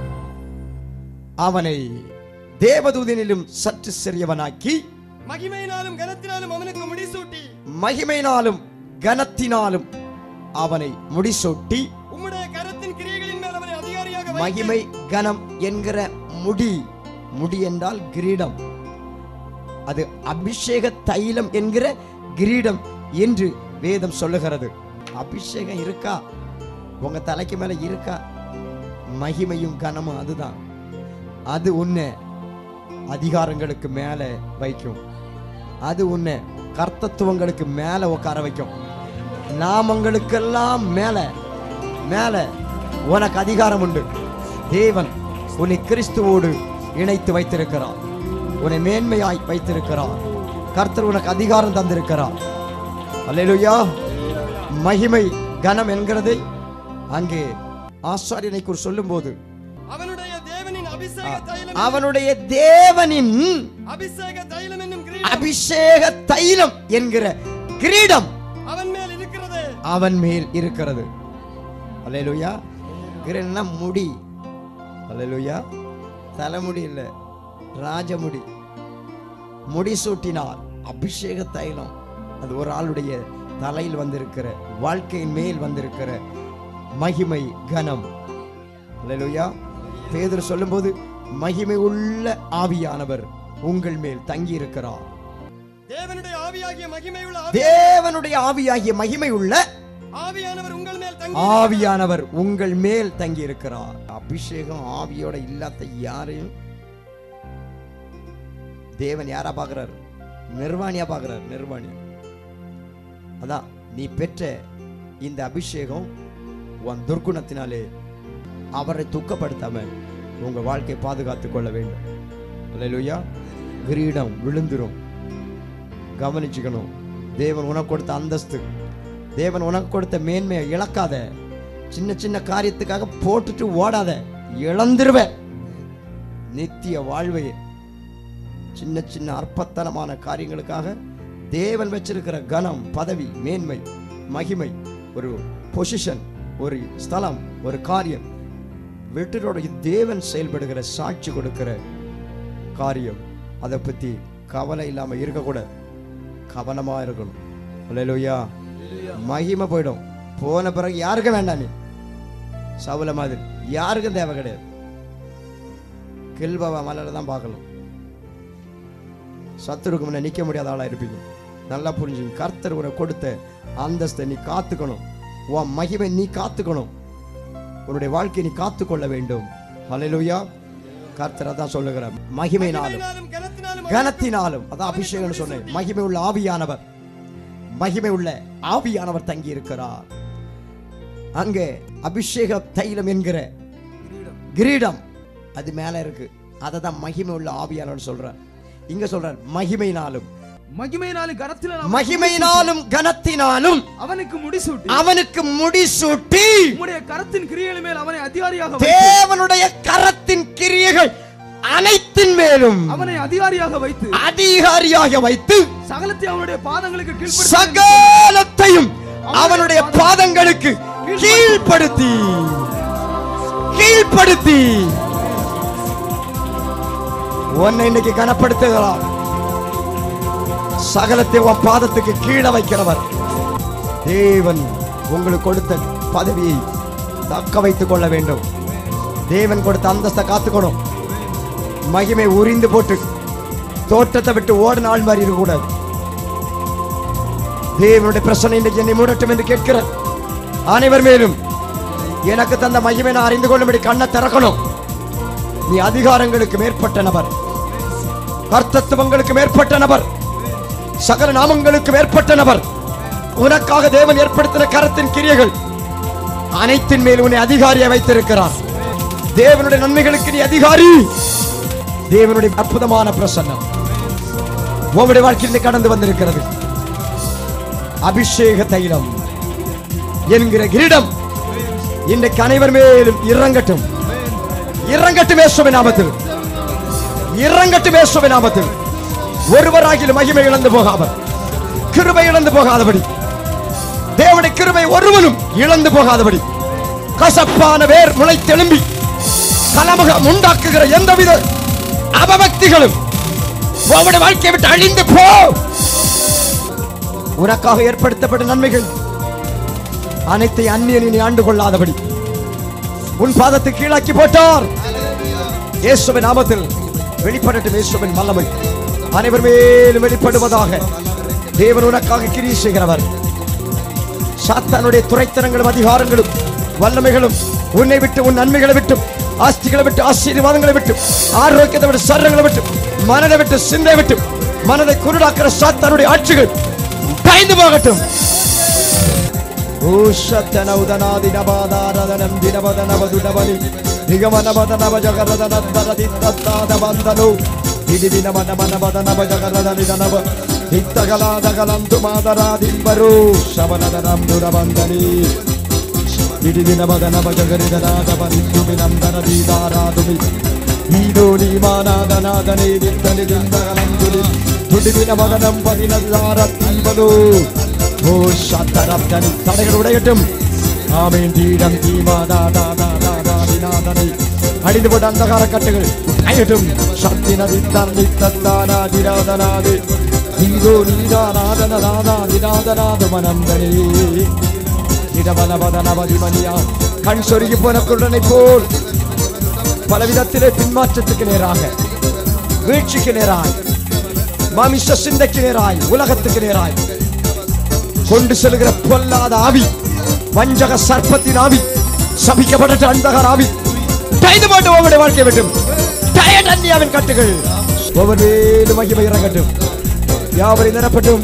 அவனை தேவதூதனிலும் சற்று சிறியவனாக்கி மகிமையினாலும் கனத்தினாலும் அவனுக்கு முடிசூட்டி மகிமையினாலும் கனத்தினாலும் அவனை முடிசூட்டி உம்முடைய கரத்தின் கிரியைகளின் மேல் அவனை அதிகாரியாக வைத்து, மகிமை கனம் என்கிற முடி முடி என்றால் கிரீடம் அது அபிஷேக தைலம் என்கிற கிரீடம் என்று வேதம் சொல்லுகிறது அபிஷேகம் இருக்கா உங்க தலைக்கு மேல இருக்கா மகிமையும் கனமும் அதுதான் அது உன்னை அதிகாரங்களுக்கு மேல வைக்கும் அது உன்னை கர்த்தத்துவங்களுக்கு மேல உட்கார வைக்கும் நாமங்களுக்கெல்லாம் மேல மேல உனக்கு அதிகாரம் உண்டு தேவன் உன்னை கிறிஸ்துவோடு இணைத்து வைத்திருக்கிறார் உன்னை மேன்மையாய் வைத்திருக்கிறார் கர்த்தர் உனக்கு அதிகாரம் தந்திருக்கிறார் அல்லேலூயா மகிமை கனம் என்கிறதை அங்கே ஆசாரியனை குறி சொல்லும்போது அவனுடைய தேவனின் அபிஷேக தைலம் அவனுடைய தேவனின் அபிஷேக தைலம் என்னும் கிரீடம் அபிஷேக தைலம் என்கிற கிரீடம் அவன் மேல் இருக்கிறது அவன் மேல் இருக்கிறது அல்லேலூயா கிரீடம்னா முடி அல்லேலூயா தலைமுடி இல்லை ராஜமுடி முடி சூட்டினார் அபிஷேக தைலம் அது ஒரு ஆளுடைய தலையில் வந்திருக்கிற வாழ்க்கையின் மேல் வந்திருக்கிற மகிமை கனம் அல்லேலூயா பேதுரு சொல்லும்போது மகிமை உள்ள ஆவியானவர் உங்கள் மேல் தங்கி இருக்கிறார் தேவனுடைய ஆவியாகிய மகிமையுள்ள ஆவி- தேவனுடைய ஆவியாகிய மகிமை உள்ள ஆவியானவர் உங்கள் மேல் தங்கி ஆவியானவர் உங்கள் மேல் தங்கி இருக்கிறார் அபிஷேகம் ஆவியோட இல்லாத யாரையும் தேவன் யாரா பார்க்கிறார் நிர்வாணியா பார்க்கிறார் நிர்வாணி அதான் நீ பெற்ற இந்த அபிஷேகம் உன் துர்க்குணத்தினாலே அவரை துக்கப்படுத்தாம உங்க வாழ்க்கையை பாதுகாத்துக் கொள்ள வேண்டும் அல்லேலூயா கிரீடம் விழுந்துரும் கவனிச்சுக்கணும் தேவன் உனக்கு கொடுத்த அந்தஸ்து தேவன் உனக்கு கொடுத்த மேன்மையை இழக்காத சின்ன சின்ன காரியத்துக்காக போட்டுட்டு ஓடாத இழந்துருவ நித்திய வாழ்வை சின்ன சின்ன அற்பத்தனமான காரியங்களுக்காக தேவன் வச்சிருக்கிற கனம் பதவி மேன்மை மகிமை ஒரு பொசிஷன் ஒரு ஸ்தலம் ஒரு காரியம் வெற்றியோட தேவன் செயல்படுகிற சாட்சி கொடுக்கிற காரியம் அதை பத்தி கவலை இல்லாம இருக்கக்கூடாது கவனமா இருக்கணும் அல்லேலூயா மகிமை போயிடும் போன பிறகு யாருக்கும் வேண்டாம் நீ சவுல மாதிரி யாருக்கும் தேவை கிடையாது கில்பவ மலையில தான் பார்க்கலாம் சத்துருக்கு முன்ன நிக்க முடியாத ஆளா இருப்பீங்க நல்லா புரிஞ்சுங்க கர்த்தர் உனக்கு கொடுத்த அந்தஸ்தை நீ காத்துக்கணும் உன் மகிமை நீ காத்துக்கணும் உன்னுடைய வாழ்க்கையை நீ காத்துக்கொள்ள வேண்டும் ஹalleluya கர்த்தர் அதான் சொல்லுகிறார் மகிமையினாலும் மகிமையினாலும் கனத்தினாலும் கனத்தினாலும் அதான் அபிஷேகம் சொன்னேன் மகிமை உள்ள ஆவியானவர் மகிமை உள்ள ஆவியானவர் தங்கி இருக்கிறார் அங்கே அபிஷேக தைலம் என்கிற கிரீடம் அது மேல இருக்கு அதை தான் மகிமை உள்ள ஆவியானவர் சொல்றார் இங்க சொல்றார் மகிமையினாலும் மகிமையினாலும் கரத்தில் மகிமையினாலும் கனத்தினாலும் அவனுக்கு முடிசூட்டி அவனுக்கு முடிசூட்டி உம்முடைய கரத்தின் கிரியைகள் மேல் அவனை அதிகாரியாக வைத்து, தேவனுடைய கரத்தின் கிரியைகள் அனைத்தின் மேலும் அவனை அதிகாரியாக வைத்து அதிகாரியாக வைத்து சகலத்தை அவனுடைய பாதங்களுக்கு கீழ்ப்படுத்தி சகலத்தையும் அவனுடைய பாதங்களுக்கு கீழ்ப்படுத்தி கீழ்ப்படுத்தி உன்னை இன்னைக்கு கனப்படுத்துகிறார் சகலத்தை உன் பாதத்துக்கு கீழே வைக்கிறவர் தேவன் உங்களுக்கு கொடுத்த பதவியை தக்க வைத்துக் கொள்ள வேண்டும் தேவன் கொடுத்த அந்தஸ்தை காத்துக்கணும் மகிமை உரிந்து போட்டு தோற்றத்தை விட்டு ஓடின ஆள் மாதிரி இருக்கக்கூடாது தேவனுடைய பிரச்சனை இன்றைக்கு என்னை மூடட்டும் என்று கேட்கிற அனைவர் மேலும் எனக்கு தந்த மகிமை நான் அறிந்து கொள்ளும்படி கண்ணை திறக்கணும் நீ அதிகாரங்களுக்கு மேற்பட்ட நபர் கர்த்தத்துவங்களுக்கு மேற்பட்ட நபர் சகல நாமங்களுக்கு மேற்பட்ட நபர் உனக்காக தேவன் ஏற்படுத்தின கரத்தின் கிரியைகள் அனைத்தின் மேல் உன்னை அதிகாரியை வைத்திருக்கிறார் தேவனுடைய நன்மைகளுக்கு நீ அதிகாரி தேவனுடைய அற்புதமான பிரசன்னம் உங்களுடைய வாழ்க்கையில் கடந்து வந்திருக்கிறது அபிஷேக தைலம் என்கிற கிரீடம் இன்றைக்கு அனைவர் மேலும் இறங்கட்டும் இறங்கட்டும் இயேசுவின் நாமத்தில் இறங்கட்டும் இயேசுவின் நாமத்தில் ஒருவராகிலும் மகிமை இழந்து போகாமல் கிருபை இழந்து போகாதபடி தேவனுடைய கிருபை ஒருவனும் இழந்து போகாதபடி கசப்பான வேர் முளைத்தெழும்பி கலமுகம் உண்டாக்குகிற எந்தவித அபபக்திகளும் உங்களுடைய வாழ்க்கையை விட்டு அழிந்து போ உனக்காக ஏற்படுத்தப்பட்ட நன்மைகள் அனைத்தை அந்நியனை நீ ஆண்டு கொள்ளாதபடி உன் பாதத்தை கீழாக்கி போட்டார் இயேசுவின் நாமத்தில் வெளிப்படட்டும் இயேசுவின் வல்லமை அனைவர் மேலும் வெளிப்படுவதாக தேவன் உனக்காக கிரியை செய்கிறவர் சாத்தானுடைய துறைத்தனங்களும் அதிகாரங்களும் வல்லமைகளும் உன்னை விட்டு உன் நன்மைகளை விட்டு ஆஸ்திகளை விட்டு ஆசீர்வாதங்களை விட்டு ஆரோக்கியத்தை விட்டு சரங்களை விட்டு மனதை விட்டு சிந்தை விட்டு மனதை குருடாக்குற சாத்தானுடைய ஆட்சிகள் பயந்து போகட்டும் ഊഷത്തനൗദനാദിനപാദാരദനം ദിനപദനവതുടവനി നിഗമനപദനവജകരദനത്തരദിത്തത്താദബന്ധനു ഇതിദിനമനമനപദനവജകരദനിതനവ ഹിത്തകലാദകലന്തു മാതരാദിംബരോ ശവനദനം ദുരബന്ധനി ഇതിദിനമദനവജകരിതനാദവനിന്ദുമിനന്ദനദീതാരാതുമി ഈദോനീമാനാദനാദനേ ദിത്തനിദിന്തകലന്തുലി തുടിദിനമദനം പതിനതാരത്തിമ്പതോ ഓ ശതരബ്ദനി തടകൾ ഉടയട്ടും ആമേൻ തീരം തീമാതാതാതാതാതാദിനാദനെ അടിതുപെട്ട അന്ധകാരക്കട്ടുകൾ അയട്ടും ശക്തിനദിത്തന്നിത്താനാദിരാധനാദി നീതോ നീതാനാദനനാദാദിനാദനാദമനന്തനേ இடபலபதனபதிமணியா கண் சொருகி போன குருடனை போல் பலவிதத்திலே பின்மாற்றத்துக்கு நேராக வீழ்ச்சிக்கு நேராய் மாமிச சிந்தைக்கு நேராய் உலகத்துக்கு நேராய் கொண்டு செல்கிற பொல்லாத ஆவி வஞ்சக சர்ப்பத்தின் ஆவி சபிக்கப்பட்ட அந்தகர் ஆவி கைது போட்டு உங்களுடைய வாழ்க்கை விட்டும் டயட் அந்நியாவின் கட்டுகள் ஒவ்வொரு மேலும் மகிமை இறங்கட்டும் யாவரை நிரப்பட்டும்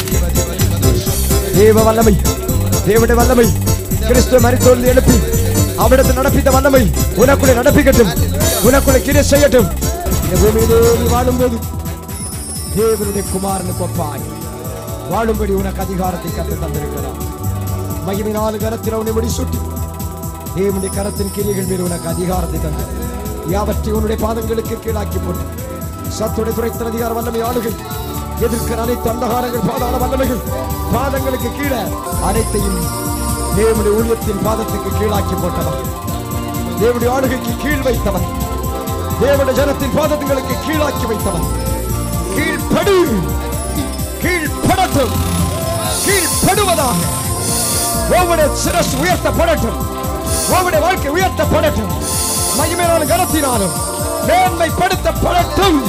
தேவ வல்லமை தேவனுடைய வல்லமை கிறிஸ்துவ மரித்தோர்ந்து எழுப்பி அவிடத்தில் நடப்பித்த வல்லமை உனக்குள்ளே நடப்பிக்கட்டும் உனக்குள்ளே கிரை செய்யட்டும் இந்த பூமியிலே நீ வாழும்போது தேவனுடைய குமாரனுக்கு ஒப்பாய் வாழும்படி உனக்கு அதிகாரத்தை கத்து தந்திருக்கிறார் மகிமினால் கரத்தில் உன்னை முடி சுட்டி தேவனுடைய கரத்தின் கிரியைகள் மீது உனக்கு அதிகாரத்தை தந்து யாவற்றை உன்னுடைய பாதங்களுக்கு கீழாக்கி போட்டு சத்துடைய துறைத்தல் அதிகார வல்லமை ஆளுகை எதிர்க்கிற அனைத்து அந்தகாரங்கள் பாதாள வல்லமைகள் பாதங்களுக்கு கீழே அனைத்தையும் தேவனுடைய ஊழியத்தின் பாதத்துக்கு கீழாக்கி போட்டவன் தேவனுடைய ஆளுகைக்கு கீழ் வைத்தவன் தேவனுடைய ஜனத்தின் பாதங்களுக்கு கீழாக்கி வைத்தவன் கீழ்ப்படு கீழ்ப்படட்டும் கீழ்ப்படுவதாக ஒவ்வொரு சிரஸ் உயர்த்தப்படட்டும் ஒவ்வொரு வாழ்க்கை உயர்த்தப்படட்டும் மகிமையினாலும் கனத்தினாலும் மேன்மைப்படுத்தப்படட்டும்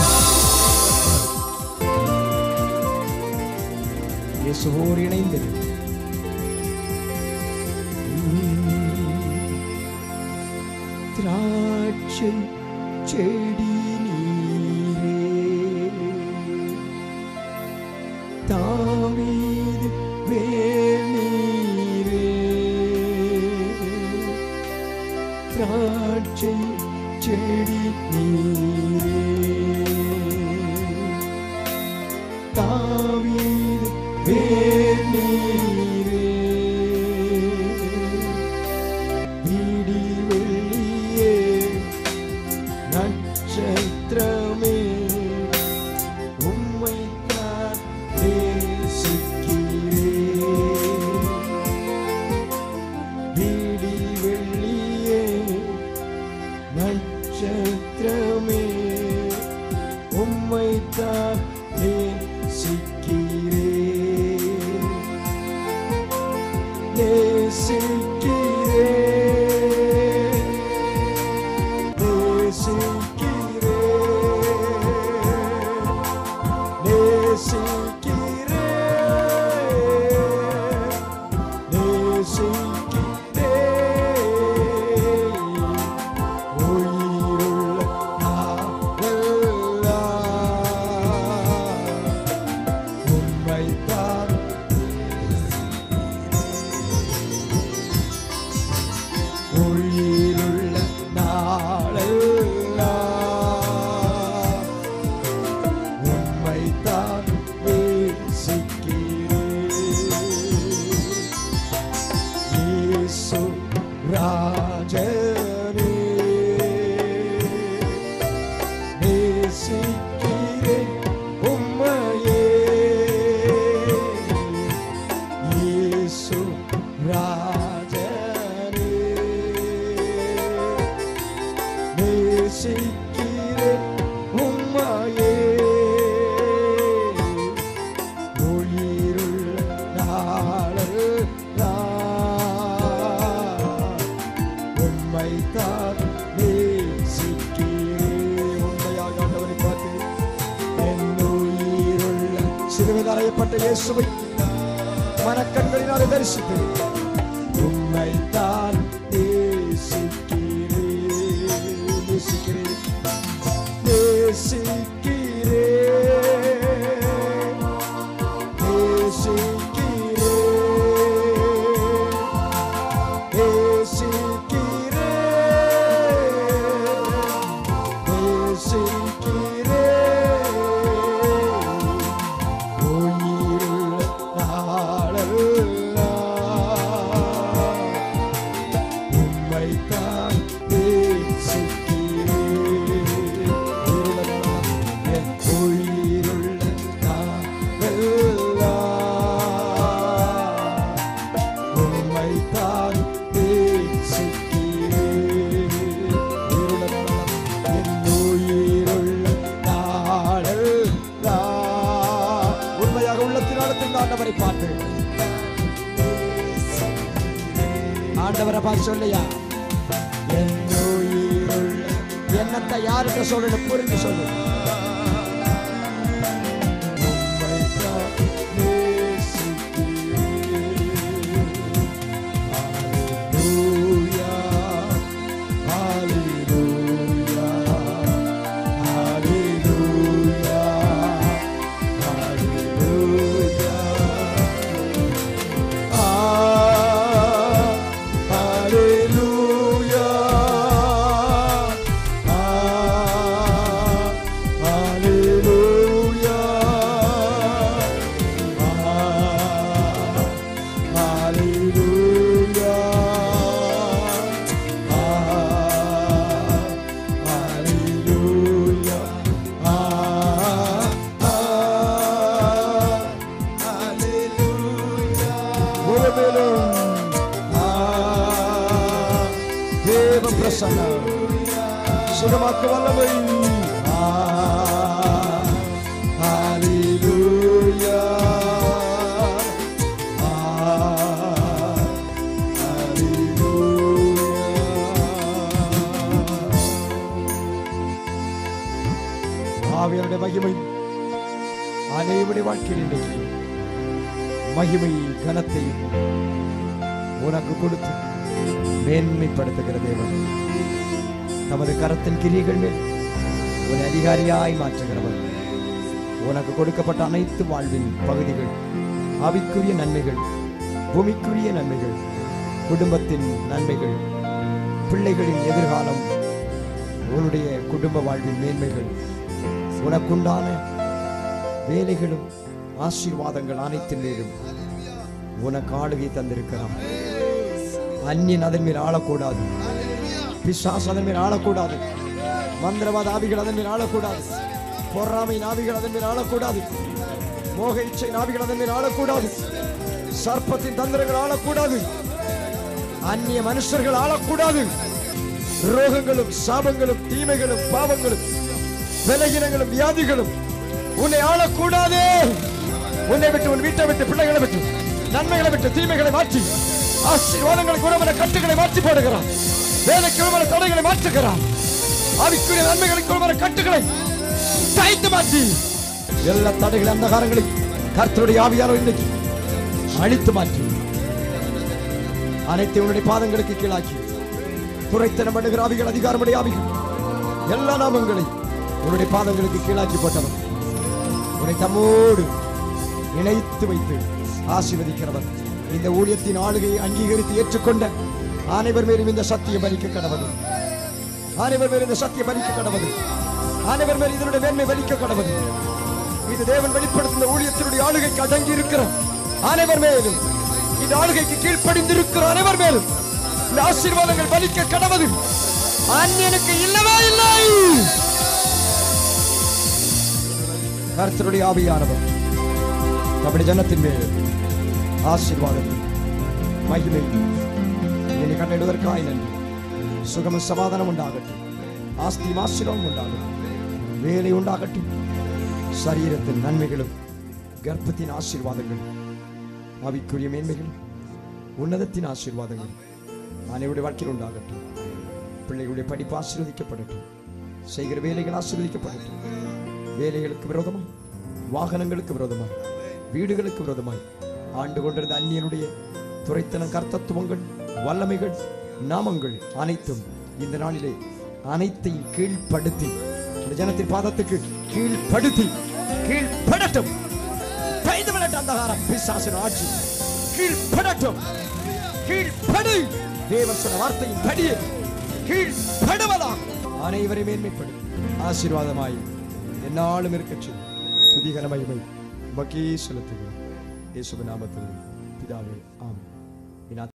இயேசுவோடு இணைந்து திராட்சை செடி நீரே தாவீது வேல் நீரே திராட்சை செடி நீரே தாவீது வேல் நீரே விடி வெள்ளியே நட்சத்திரமே உம்மை தான் நேசிக்கிறேன் விடி வெள்ளியே நட்சத்திரமே உம்மை தான் நேசிக்கிறேன் நேசிக்கிறேன் நேசிக்கிறேன் நேசிக்கிறேன் உயிருள்ள நாளெல்லாம் உம்மைத்தான் உயிருள்ள நாளெல்லாம் உம்மைத்தான் நேசிக்கிறேன் இயேசு ராஜனே நேசிக்கிறேன் உம்மையே இயேசு ராஜனே நேசிக்கிறேன் உம்மையே உயிருள்ள நாளெல்லாம் உம்மைத்தான் நேசிக்கிறேன். உண்மையாக ஆண்டவரை பார்த்து, என் உயிருள்ள சிலுவையில் அறையப்பட்ட இயேசுவை மனக்கண்களினாலே தரிசித்து உம்மைத்தான் நேசிக்கிறேன் நேசிக்கிறேன் நேசிக்கிறேன் உயிருள்ள நாளெல்லாம் உம்மைத்தான் நேசிக்கிறேன். உயிருள்ள நாளெல்லாம், என் உயிருள்ள நாளெல்லாம். உண்மையாக உள்ளத்தின் ஆழத்தில் ஆண்டவரை பார்த்து ஆண்டவரை பார்த்து சொல்லையா என் உயிருள்ள என்னத்தை யாருக்கு சொல்லணும் புரிஞ்சு சொல்லு உம்மைத்தான் நேசிக்கிறேன். ஓசனா சுகமாக்க வல்லமை ஆ, ஹalleluya. ஆ, ஹalleluya. ஆவியருடைய மகிமை அனைவருடைய வாழ்க்கையில் இன்றைக்கு மகிமையும் கனத்தையும் உனக்கு கொடுத்து மேன்மைப்படுத்துகிற தேவன் தமது கரத்தின் கிரியைகள் மேல் ஒரு அதிகாரியாய் மாற்றுகிறவர் உனக்கு கொடுக்கப்பட்ட அனைத்து வாழ்வின் பகுதிகள் ஆவிக்குரிய நன்மைகள் பூமிக்குரிய நன்மைகள் குடும்பத்தின் நன்மைகள் பிள்ளைகளின் எதிர்காலம் உன்னுடைய குடும்ப வாழ்வின் மேன்மைகள் உனக்குண்டான வேலைகளும் ஆசீர்வாதங்கள் அனைத்தின் மேலும் உனக்கு ஆளுகை தந்திருக்கிறான் அந்நியன் அதன் மேல் ஆளக்கூடாது பிசாஸ் அதன் மேல் ஆளக்கூடாது மந்திரவாத ஆவிகள் அதன் மேல் ஆளக்கூடாது பொறாமை நாவிகள் அதன் மேல் ஆளக்கூடாது மோக இச்சை நாவிகள் அதன் மேல் ஆளக்கூடாது சர்ப்பத்தின் தந்திரங்கள் ஆளக்கூடாது அந்நிய மனுஷர்கள் ஆளக்கூடாது ரோகங்களும் சாபங்களும் தீமைகளும் பாவங்களும் விலகினங்களும் வியாதிகளும் உன்னை ஆளக்கூடாது உன்னை விட்டு உன் வீட்டை விட்டு பிள்ளைகளை விட்டு நன்மைகளை விட்டு தீமைகளை மாற்றி ஆசீர்வாதங்களுக்கு உறவன கட்டுகளை மாற்றி போடுகிறான் வேலைக்கு உறவன தடைகளை மாற்றுகிறான் ஆவிக்குரிய நன்மைகளுக்கு உறவன கட்டுகளை தைத்து மாற்றி எல்லா தடைகளை அந்தகாரங்களை கர்த்தருடைய ஆவியாரோ இன்னைக்கு அழித்து மாற்றி அனைத்து உன்னுடைய பாதங்களுக்கு கீழாக்கி துரைத்தனம் பண்ணுகிற ஆவிகள் அதிகாரமுடைய ஆவிகள் எல்லா நாமங்களையும் உன்னுடைய பாதங்களுக்கு கீழாக்கி போட்டவர் உன்னை தம்மோடு இணைத்து வைத்து ஆசீர்வதிக்கிறவர் இந்த ஊழியத்தின் ஆளுகையை அங்கீகரித்து ஏற்றுக்கொண்ட அனைவர் மேலும் இந்த சத்தியம் பலிக்க கடவது அனைவர் மேலும் இந்த சத்தியம் பலிக்க கடவது அனைவர் மேல் இதனுடைய மேன்மை வலிக்க கடவது இது தேவன் வெளிப்படுத்தும் இந்த ஊழியத்தினுடைய ஆளுகைக்கு அடங்கி இருக்கிற அனைவர் மேலும் இந்த ஆளுகைக்கு கீழ்ப்படிந்திருக்கிற அனைவர் மேலும் இந்த ஆசீர்வாதங்கள் பலிக்க கடவது அந்நியனுக்கு இல்லவே இல்லை கர்த்தருடைய ஆவியானவர் நம்முடைய ஜனத்தின் மேல் ஆசீர்வாதத்தை மகிமை என்னை கண்டிடுவதற்காய் நன்றி சுகமும் சமாதானம் உண்டாகட்டும் ஆஸ்தியும் ஆசீர்வாதம் உண்டாகட்டும் வேலை உண்டாகட்டும் சரீரத்தின் நன்மைகளும் கர்ப்பத்தின் ஆசீர்வாதங்களும் ஆவிக்குரிய மேன்மைகள் உன்னதத்தின் ஆசீர்வாதங்கள் அனைவருடைய வாழ்க்கையில் உண்டாகட்டும் பிள்ளைகளுடைய படிப்பு ஆசீர்வதிக்கப்படட்டும் செய்கிற வேலைகள் ஆசீர்வதிக்கப்படட்டும் வேலைகளுக்கு விரோதமாய் வாகனங்களுக்கு விரோதமாய் வீடுகளுக்கு விரோதமாய் ஆண்டு கொண்டிருந்த அந்நியனுடைய துரைத்தன கர்த்தத்துவங்கள் வல்லமைகள் நாமங்கள் அனைத்தும் இந்த நாளிலே அனைத்தையும் கீழ்ப்படுத்தி இந்த ஜனத்தின் பாதத்துக்கு கீழ்ப்படுத்தி கீழ்ப்படட்டும் பெய்து விடட்டும் அந்தகாரம் பிசாசின் ஆட்சி கீழ்ப்படட்டும் கீழ்ப்படு தேவன் சொன்ன வார்த்தையின் படியே கீழ்ப்படுவதா அனைவரையும் மேன்மைப்படும் ஆசீர்வாதமாய் என்னாலும் இருக்கச் செய்யும் துதிகர மகிமை உமக்கே செலுத்துகிறோம் இயேசுவின் நாமத்தில் பிதாவே ஆமென்